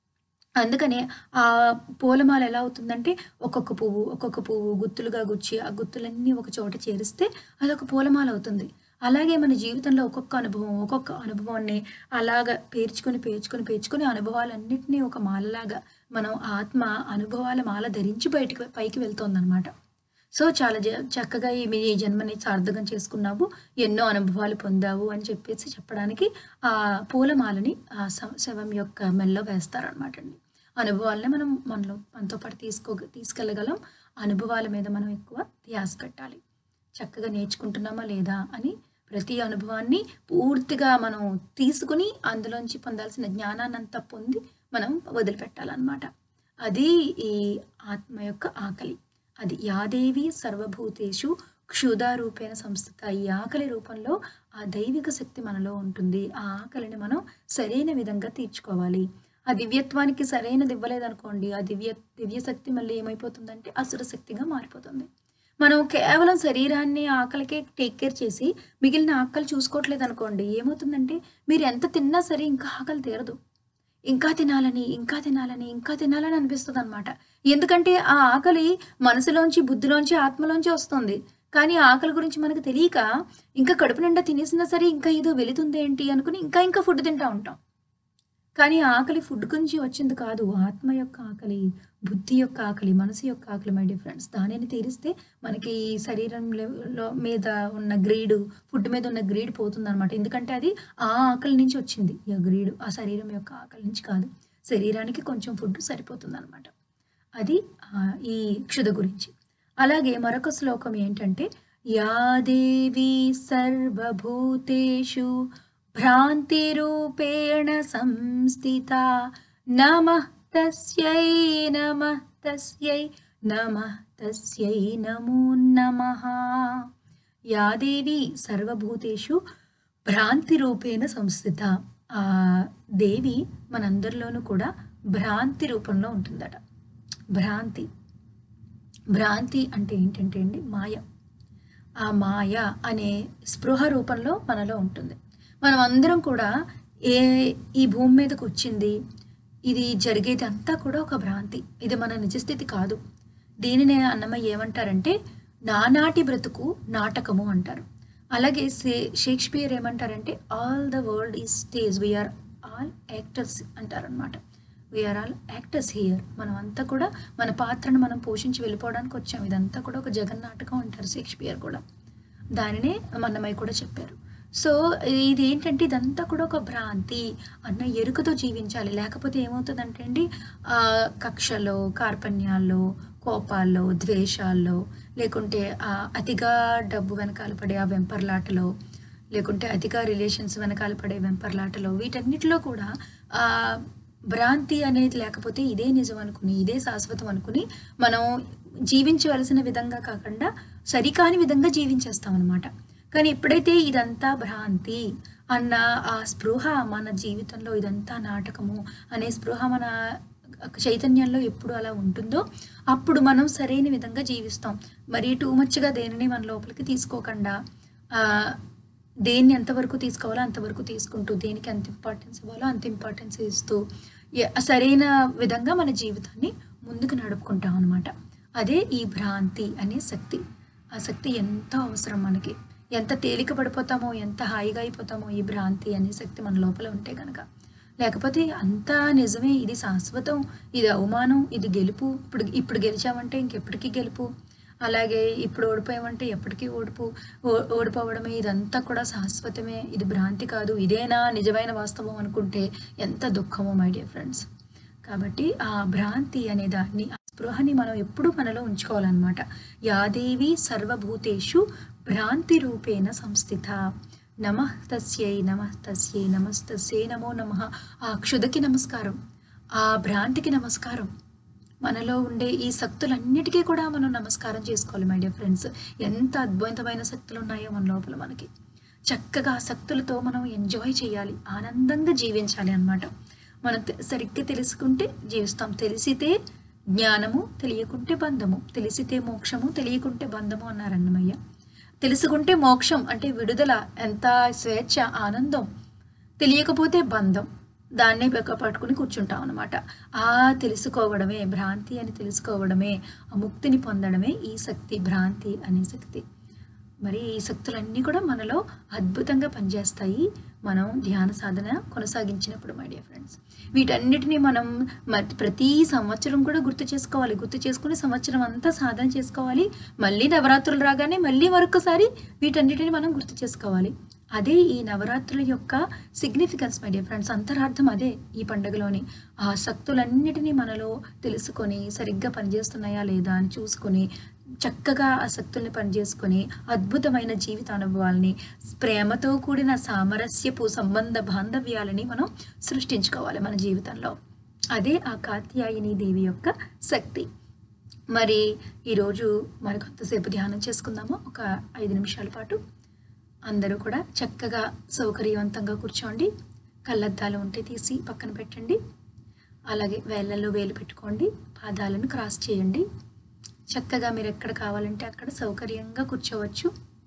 అందుకనే ఆ పూలమాల ఎలా అవుతుందంటే ఒక్కొక్క పువ్వు ఒక్కొక్క పువ్వు గుత్తులుగా గుచ్చి ఆ గుత్తులన్నీ ఒక చోట చేరిస్తే అదొక పూలమాల అవుతుంది అలాగే మన జీవితంలో ఒక్కొక్క అనుభవం ఒక్కొక్క అనుభవాన్ని అలాగ పేర్చుకొని పేర్చుకొని పేర్చుకొని అనుభవాలన్నింటినీ ఒక మాలలాగా మనం ఆత్మ అనుభవాల మాల ధరించి బయటికి పైకి వెళ్తోందనమాట సో చాలా జ- చక్కగా ఈ మీ ఈ జన్మని సార్థకం చేసుకున్నావు ఎన్నో అనుభవాలు పొందావు అని చెప్పేసి చెప్పడానికి ఆ పూలమాలని ఆ శ- శవం యొక్క మెల్లో వేస్తారనమాట అండి అనుభవాలని మనం మనలో మనతో పాటు తీసుకో తీసుకెళ్ళగలం అనుభవాల మీద మనం ఎక్కువ ధ్యాస పెట్టాలి చక్కగా నేర్చుకుంటున్నామా లేదా అని ప్రతి అనుభవాన్ని పూర్తిగా మనం తీసుకుని అందులోంచి పొందాల్సిన జ్ఞానాన్ని అంతా పొంది మనం వదిలిపెట్టాలన్నమాట అది ఈ ఆత్మ యొక్క ఆకలి అది యాదేవి సర్వభూతేషు క్షుధారూపేణ సంస్థిత ఈ ఆకలి రూపంలో ఆ దైవిక శక్తి మనలో ఉంటుంది ఆ ఆకలిని మనం సరైన విధంగా తీర్చుకోవాలి ఆ దివ్యత్వానికి సరైనది ఇవ్వలేదనుకోండి ఆ దివ్య దివ్య శక్తి మళ్ళీ ఏమైపోతుందంటే అసుర శక్తిగా మారిపోతుంది మనం కేవలం శరీరాన్ని ఆకలికే టేక్ కేర్ చేసి మిగిలిన ఆకలి చూసుకోవట్లేదు అనుకోండి ఏమవుతుందంటే మీరు ఎంత తిన్నా సరే ఇంకా ఆకలి తీరదు ఇంకా తినాలని ఇంకా తినాలని ఇంకా తినాలని అనిపిస్తుంది అనమాట ఎందుకంటే ఆ ఆకలి మనసులోంచి బుద్ధిలోంచి ఆత్మలోంచి వస్తుంది కానీ ఆ ఆకలి గురించి మనకు తెలియక ఇంకా కడుపు నిండా తినేసినా సరే ఇంకా ఏదో వెళుతుంది ఏంటి అనుకుని ఇంకా ఇంకా ఫుడ్ తింటా ఉంటాం కానీ ఆ ఆకలి ఫుడ్ గురించి వచ్చింది కాదు ఆత్మ యొక్క ఆకలి బుద్ధి యొక్క ఆకలి మనసు యొక్క ఆకలి మై డియర్ ఫ్రెండ్స్ దానిని తీరిస్తే మనకి ఈ శరీరం లెవెల్లో మీద ఉన్న గ్రీడు ఫుడ్ మీద ఉన్న గ్రీడ్ పోతుంది అనమాట ఎందుకంటే అది ఆ ఆకలి నుంచి వచ్చింది ఈ గ్రీడు ఆ శరీరం యొక్క ఆకలి నుంచి కాదు శరీరానికి కొంచెం ఫుడ్ సరిపోతుంది అనమాట అది ఆ, ఈ క్షుధ గురించి అలాగే మరొక శ్లోకం ఏంటంటే యాదేవి సర్వభూతేషు భ్రాంతిరూపేణ సంస్థిత నమః తస్యై నమః తస్యై నమః తస్యై నమో నమః యాదేవి సర్వభూతేషు భ్రాంతి రూపేణ సంస్థిత ఆ దేవి మనందరిలోనూ కూడా భ్రాంతి రూపంలో ఉంటుందట భ్రాంతి భ్రాంతి అంటే ఏంటంటే అండి మాయ ఆ మాయ అనే స్పృహ రూపంలో మనలో ఉంటుంది మనం అందరం కూడా ఏ ఈ భూమి మీదకి వచ్చింది ఇది జరిగేది అంతా కూడా ఒక భ్రాంతి ఇది మన నిజస్థితి కాదు దీనినే అన్నమయ్య ఏమంటారంటే నానాటి బ్రతుకు నాటకము అంటారు అలాగే షే షేక్స్పియర్ ఏమంటారంటే all the world is stage we are all actors అంటారనమాట వీఆర్ ఆల్ యాక్టర్స్ హియర్ మనం అంతా కూడా మన పాత్రను మనం పోషించి వెళ్ళిపోవడానికి వచ్చాం ఇదంతా కూడా ఒక జగన్నాటకం అంటారు షేక్స్పియర్ కూడా దానినే మన్నమయ్య కూడా చెప్పారు సో ఇది ఏంటంటే ఇదంతా కూడా ఒక భ్రాంతి అన్న ఎరుకతో జీవించాలి లేకపోతే ఏమవుతుందంటే అండి ఆ, కక్షలో కార్పణ్యాల్లో కోపాల్లో ద్వేషాల్లో లేకుంటే ఆ అతిగా డబ్బు వెనకాల పడే ఆ వెంపర్లాటలో లేకుంటే అతిగా రిలేషన్స్ వెనకాల పడే వెంపర్లాటలో వీటన్నిటిలో కూడా ఆ భ్రాంతి అనేది లేకపోతే ఇదే నిజం అనుకుని ఇదే శాశ్వతం అనుకుని మనం జీవించవలసిన విధంగా కాకుండా సరికాని విధంగా జీవించేస్తాం అనమాట కానీ ఎప్పుడైతే ఇదంతా భ్రాంతి అన్న ఆ స్పృహ మన జీవితంలో ఇదంతా నాటకము అనే స్పృహ మన చైతన్యంలో ఎప్పుడు అలా ఉంటుందో అప్పుడు మనం సరైన విధంగా జీవిస్తాం మరి టూ మచ్గా దేనిని మన లోపలికి తీసుకోకుండా ఆ, దేన్ని ఎంతవరకు తీసుకోవాలో అంతవరకు తీసుకుంటూ దేనికి ఎంత ఇంపార్టెన్స్ ఇవ్వాలో అంత ఇంపార్టెన్స్ ఇస్తూ ఎ- సరైన విధంగా మన జీవితాన్ని ముందుకు నడుపుకుంటాం అనమాట అదే ఈ భ్రాంతి అనే శక్తి ఆ శక్తి ఎంతో అవసరం మనకి ఎంత తేలిక పడిపోతామో ఎంత హాయిగా అయిపోతామో ఈ భ్రాంతి అనే శక్తి మన లోపల ఉంటే కనుక లేకపోతే అంతా నిజమే ఇది శాశ్వతం ఇది అవమానం ఇది గెలుపు ఇప్పుడు ఇప్పుడు గెలిచామంటే ఇంకెప్పటికీ గెలుపు అలాగే ఇప్పుడు ఓడిపోయామంటే ఎప్పటికీ ఓడిపో ఓ- ఓడిపోవడమే ఇదంతా కూడా శాశ్వతమే ఇది భ్రాంతి కాదు ఇదేనా నిజమైన వాస్తవం అనుకుంటే ఎంత దుఃఖమో మై డియర్ ఫ్రెండ్స్ కాబట్టి ఆ భ్రాంతి అనే దాన్ని ఆ స్పృహని మనం ఎప్పుడూ మనలో ఉంచుకోవాలన్నమాట యాదేవి సర్వభూతేషు భ్రాంతి రూపేణ సంస్థిత నమః తస్యై నమః తస్యై నమస్తస్యై నమో నమః ఆ క్షుదకి నమస్కారం ఆ భ్రాంతికి నమస్కారం మనలో ఉండే ఈ శక్తులన్నిటికీ కూడా మనం నమస్కారం చేసుకోవాలి మై డియర్ ఫ్రెండ్స్ ఎంత అద్భుతమైన శక్తులు ఉన్నాయో మన లోపల మనకి చక్కగా ఆ శక్తులతో మనం ఎంజాయ్ చేయాలి ఆనందంగా జీవించాలి అన్నమాట మనం తె- సరిగ్గా తెలుసుకుంటే జీవిస్తాం తెలిసితే జ్ఞానము తెలియకుంటే బంధము తెలిసితే మోక్షము తెలియకుంటే బంధము అన్నారు అన్నమయ్య తెలుసుకుంటే మోక్షం అంటే విడుదల ఎంత స్వేచ్ఛ ఆనందం తెలియకపోతే బంధం దాన్నే పెక్క పట్టుకుని కూర్చుంటాం అనమాట ఆ తెలుసుకోవడమే భ్రాంతి అని తెలుసుకోవడమే ఆ ముక్తిని పొందడమే ఈ శక్తి భ్రాంతి అనే శక్తి మరి ఈ శక్తులన్నీ కూడా మనలో అద్భుతంగా పనిచేస్తాయి మనం ధ్యాన సాధన కొనసాగించినప్పుడు మై డియర్ ఫ్రెండ్స్ వీటన్నిటిని మనం మ- ప్రతి సంవత్సరం కూడా గుర్తు చేసుకోవాలి గుర్తు చేసుకుని సంవత్సరం అంతా సాధన చేసుకోవాలి మళ్ళీ నవరాత్రులు రాగానే మళ్ళీ మరొకసారి వీటన్నిటిని మనం గుర్తు చేసుకోవాలి అదే ఈ నవరాత్రుల యొక్క సిగ్నిఫికెన్స్ మై డియర్ ఫ్రెండ్స్ అంతరార్థం అదే ఈ పండుగలోని ఆ శక్తులన్నిటినీ మనలో తెలుసుకొని సరిగ్గా పనిచేస్తున్నాయా లేదా అని చూసుకొని చక్కగా ఆ శక్తుల్ని పనిచేసుకొని అద్భుతమైన జీవిత అనుభవాల్ని ప్రేమతో కూడిన సామరస్యపు సంబంధ బాంధవ్యాలని మనం సృష్టించుకోవాలి మన జీవితంలో అదే ఆ కాత్యాయని దేవి యొక్క శక్తి మరి ఈరోజు మరి కొంతసేపు ధ్యానం చేసుకుందాము ఒక ఐదు నిమిషాల పాటు అందరూ కూడా చక్కగా సౌకర్యవంతంగా కూర్చోండి కళ్ళద్దాలు ఉంటే తీసి పక్కన పెట్టండి అలాగే వేళ్ళలో వేలు పెట్టుకోండి పాదాలను క్రాస్ చేయండి చక్కగా మీరు ఎక్కడ కావాలంటే అక్కడ సౌకర్యంగా కూర్చోవచ్చు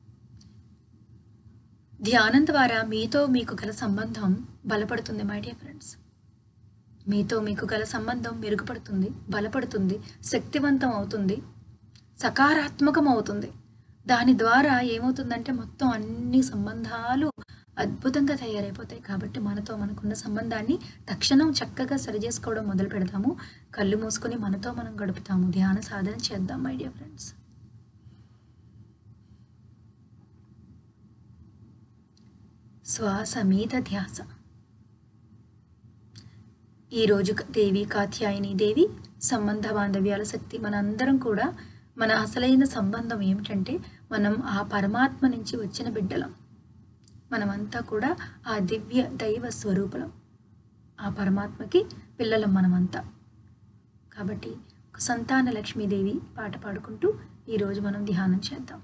ధ్యానం ద్వారా మీతో మీకు గల సంబంధం బలపడుతుంది మై డియర్ ఫ్రెండ్స్ మీతో మీకు గల సంబంధం మెరుగుపడుతుంది బలపడుతుంది శక్తివంతం అవుతుంది సకారాత్మకం అవుతుంది దాని ద్వారా ఏమవుతుందంటే మొత్తం అన్ని సంబంధాలు అద్భుతంగా తయారైపోతాయి కాబట్టి మనతో మనకున్న సంబంధాన్ని తక్షణం చక్కగా సరిచేసుకోవడం మొదలు పెడతాము కళ్ళు మూసుకొని మనతో మనం గడుపుతాము ధ్యాన సాధన చేద్దాం మై డియర్ ఫ్రెండ్స్ శ్వాస మీద ధ్యాస ఈరోజు దేవి కాత్యాయని దేవి సంబంధ బాంధవ్యాల శక్తి మనందరం కూడా మన అసలైన సంబంధం ఏమిటంటే మనం ఆ పరమాత్మ నుంచి వచ్చిన బిడ్డలం మనమంతా కూడా ఆ దివ్య దైవ స్వరూపులం ఆ పరమాత్మకి పిల్లలం మనమంతా కాబట్టి ఒక సంతాన లక్ష్మీదేవి పాట పాడుకుంటూ ఈరోజు మనం ధ్యానం చేద్దాం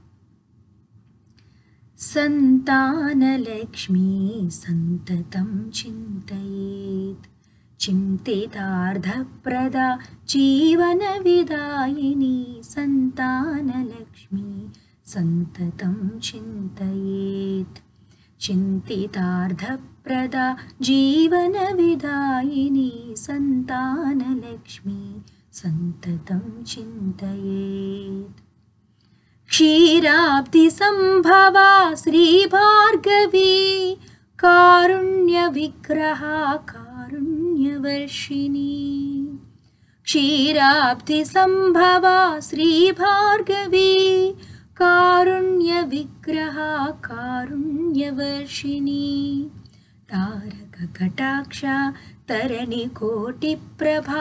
సంతానలక్ష్మీ సంతతం చింతయేత్ చింతితార్థప్రదా జీవన విదాయిని సంతానలక్ష్మీ సంతతం చింతయేత్ చింతితార్థప్రదా జీవన విదాయిని సంతానలక్ష్మీ సంతతం చింతయేత్ क्षीराब्धि सम्भवा श्रीभार्गवी कारुण्यविग्रहा कारुण्यवर्षिणी क्षीराब्धि सम्भवा श्रीभार्गवी कारुण्यविग्रहा कारुण्यवर्षिणी तारककटाक्षा तरणिकोटिप्रभा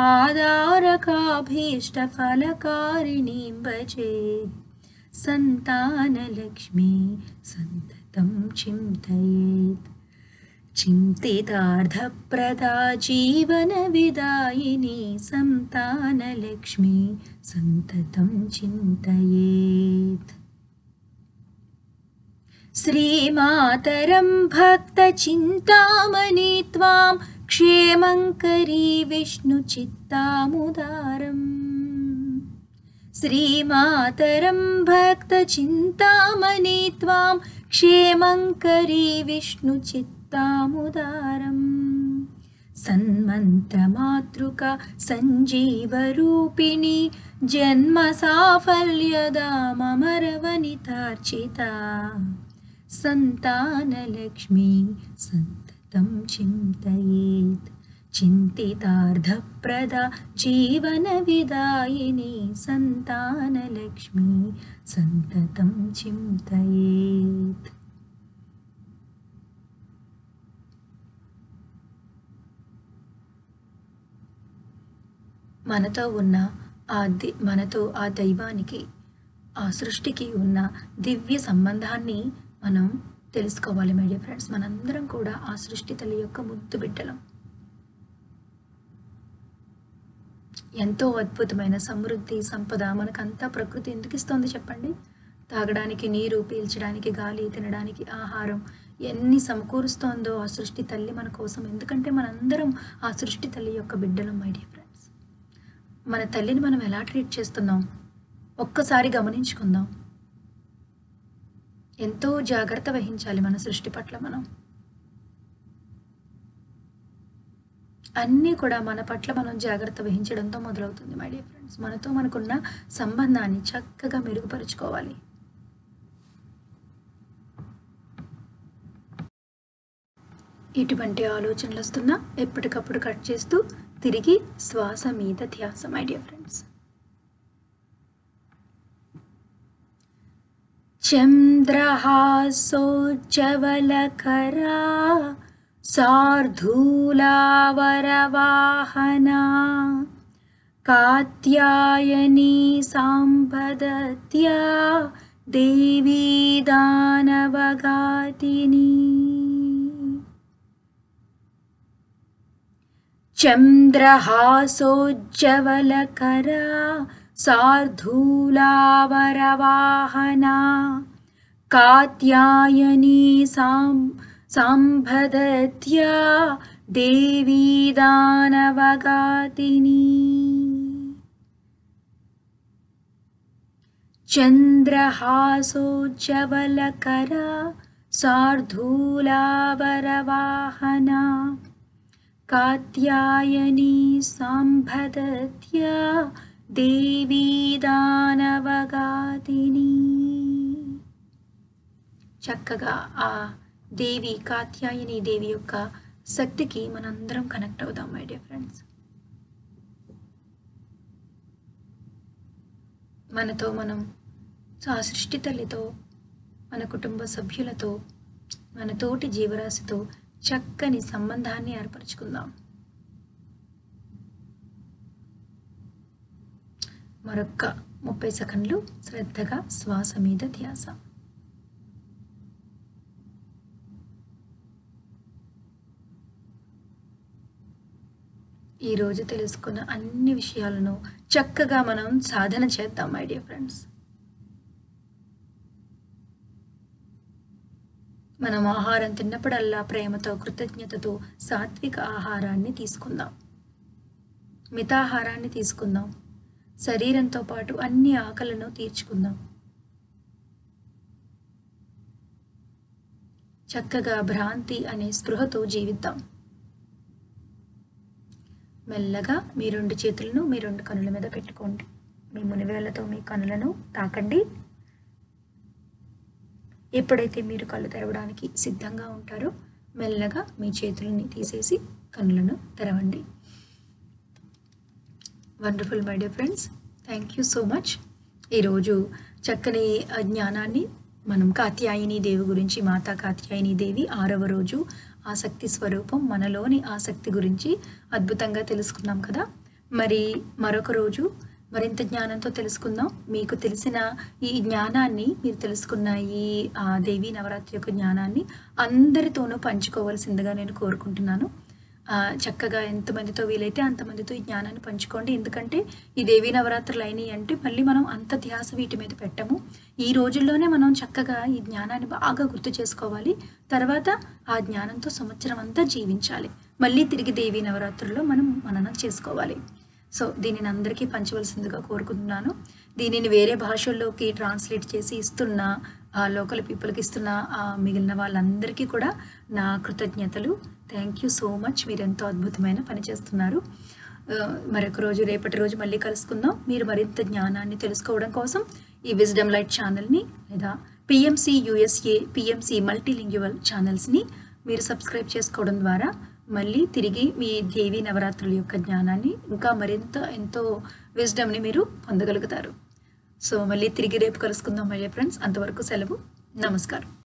आधारकाभीष्टफलकारिणीं भजे सन्तानलक्ष्मी सन्ततं चिन्तयेत् चिन्तितार्थप्रदा जीवनविदायिनी सन्तानलक्ष्मी सन्ततं चिन्तयेत् श्रीमातरं भक्तचिन्तामणि त्वां क्षेमङ्करी विष्णुचित्तामुदारम् श्रीमातरं भक्तचिन्तामणि त्वां क्षेमङ्करी विष्णुचित्तामुदारम् सन्मन्त्रमातृका सञ्जीवरूपिणी जन्मसाफल्यदामरवनितार्चिता सन्तानलक्ष्मी सन्ततं चिन्तयेत् चिन्तितार्थप्रदा जीवनविदायिनी सन्तानलक्ष्मी सन्ततं चिन्तयेत् మనతో ఉన్న ఆ ది మనతో ఆ దైవానికి ఆ సృష్టికి ఉన్న దివ్య సంబంధాన్ని మనం తెలుసుకోవాలి మై డియర్ ఫ్రెండ్స్ మనందరం కూడా ఆ సృష్టి తల్లి యొక్క ముద్దు బిడ్డలం ఎంతో అద్భుతమైన సమృద్ధి సంపద మనకంతా ప్రకృతి ఎందుకు ఇస్తోంది చెప్పండి తాగడానికి నీరు పీల్చడానికి గాలి తినడానికి ఆహారం ఎన్ని సమకూరుస్తోందో ఆ సృష్టి తల్లి మన కోసం ఎందుకంటే మనందరం ఆ సృష్టి తల్లి యొక్క బిడ్డలం మై డియర్ ఫ్రెండ్స్ మన తల్లిని మనం ఎలా ట్రీట్ చేస్తున్నాం ఒక్కసారి గమనించుకుందాం ఎంతో జాగ్రత్త వహించాలి మన సృష్టి పట్ల మనం అన్నీ కూడా మన పట్ల మనం జాగ్రత్త వహించడంతో మొదలవుతుంది మై డియర్ ఫ్రెండ్స్ మనతో మనకున్న సంబంధాన్ని చక్కగా మెరుగుపరుచుకోవాలి ఇటువంటి ఆలోచనలు వస్తున్నా ఎప్పటికప్పుడు కట్ చేస్తూ తిరిగి శ్వాస మీద ధ్యాస మై డియర్ ఫ్రెండ్స్ చంద్రహాసోజ్జవలకరా सार्धूलावरवाहना कात्यायनी साम्पदत्या देवी दानवगातिनी चन्द्रहासोज्जवलकरा सार्धूलावरवाहना कात्यायनी साम् सम्भदत्या దేవీ దానవగాతిని చంద్రహాసోజ్జవలకర సార్ధూలావరవాహనా కాత్యాయని సంభదత్య దేవీ దానవగాతిని చక్కగా ఆ దేవి కాత్యాయని దేవి యొక్క శక్తికి మనందరం కనెక్ట్ అవుదాం మై డియర్ ఫ్రెండ్స్ మనతో మనం ఆ సృష్టి తల్లితో మన కుటుంబ సభ్యులతో మన తోటి జీవరాశితో చక్కని సంబంధాన్ని ఏర్పరచుకుందాం మరొక్క ముప్పై సెకండ్లు శ్రద్ధగా శ్వాస మీద ధ్యాస ఈరోజు తెలుసుకున్న అన్ని విషయాలను చక్కగా మనం సాధన చేద్దాం మై డియర్ ఫ్రెండ్స్ మనం ఆహారం తిన్నప్పుడల్లా ప్రేమతో కృతజ్ఞతతో సాత్విక ఆహారాన్ని తీసుకుందాం మితాహారాన్ని తీసుకుందాం శరీరంతో పాటు అన్ని ఆకలను తీర్చుకుందాం చక్కగా భ్రాంతి అనే స్పృహతో జీవిద్దాం మెల్లగా మీ రెండు చేతులను మీ రెండు కనుల మీద పెట్టుకోండి మీ మునివేళ్లతో మీ కనులను తాకండి ఎప్పుడైతే మీరు కళ్ళు తెరవడానికి సిద్ధంగా ఉంటారో మెల్లగా మీ చేతులని తీసేసి కనులను తెరవండి wonderful my dear friends thank you so much ఈరోజు చక్కని ఆ, జ్ఞానాన్ని మనం కాత్యాయని దేవి గురించి మాతా కాత్యాయని దేవి ఆరవ రోజు ఆసక్తి స్వరూపం మనలోని ఆసక్తి గురించి అద్భుతంగా తెలుసుకున్నాం కదా మరి మరొక రోజు మరింత జ్ఞానంతో తెలుసుకుందాం మీకు తెలిసిన ఈ జ్ఞానాన్ని మీరు తెలుసుకున్న ఈ ఆ, దేవీ నవరాత్రి యొక్క జ్ఞానాన్ని అందరితోనూ పంచుకోవాల్సిందిగా నేను కోరుకుంటున్నాను ఆ, చక్కగా ఎంతమందితో వీలైతే అంతమందితో ఈ జ్ఞానాన్ని పంచుకోండి ఎందుకంటే ఈ దేవీ నవరాత్రులు అయినాయి అంటే మళ్ళీ మనం అంత ధ్యాస వీటి మీద పెట్టము ఈ రోజుల్లోనే మనం చక్కగా ఈ జ్ఞానాన్ని బాగా గుర్తు చేసుకోవాలి తర్వాత ఆ జ్ఞానంతో సంవత్సరం అంతా జీవించాలి మళ్ళీ తిరిగి దేవీ నవరాత్రుల్లో మనం మననం చేసుకోవాలి సో దీనిని అందరికీ పంచవలసిందిగా కోరుకుంటున్నాను దీనిని వేరే భాషల్లోకి ట్రాన్స్లేట్ చేసి ఇస్తున్న ఆ లోకల్ పీపుల్కి ఇస్తున్న ఆ మిగిలిన వాళ్ళందరికీ కూడా నా కృతజ్ఞతలు థ్యాంక్ యూ సో మచ్ మీరు ఎంతో అద్భుతమైన పని చేస్తున్నారు ఆ, మరొక రోజు రేపటి రోజు మళ్ళీ కలుసుకుందాం మీరు మరింత జ్ఞానాన్ని తెలుసుకోవడం కోసం ఈ విజ్డమ్ లైట్ ఛానల్ని లేదా పిఎంసి యుఎస్ఏ పిఎంసి మల్టీలింగ్యువల్ ఛానల్స్ని మీరు సబ్స్క్రైబ్ చేసుకోవడం ద్వారా మళ్ళీ తిరిగి మీ దేవి నవరాత్రుల యొక్క జ్ఞానాన్ని ఇంకా మరింత ఎంతో విజ్డమ్ని మీరు పొందగలుగుతారు సో మళ్ళీ తిరిగి రేపు కలుసుకుందాం మళ్ళీ ఫ్రెండ్స్ అంతవరకు సెలవు నమస్కారం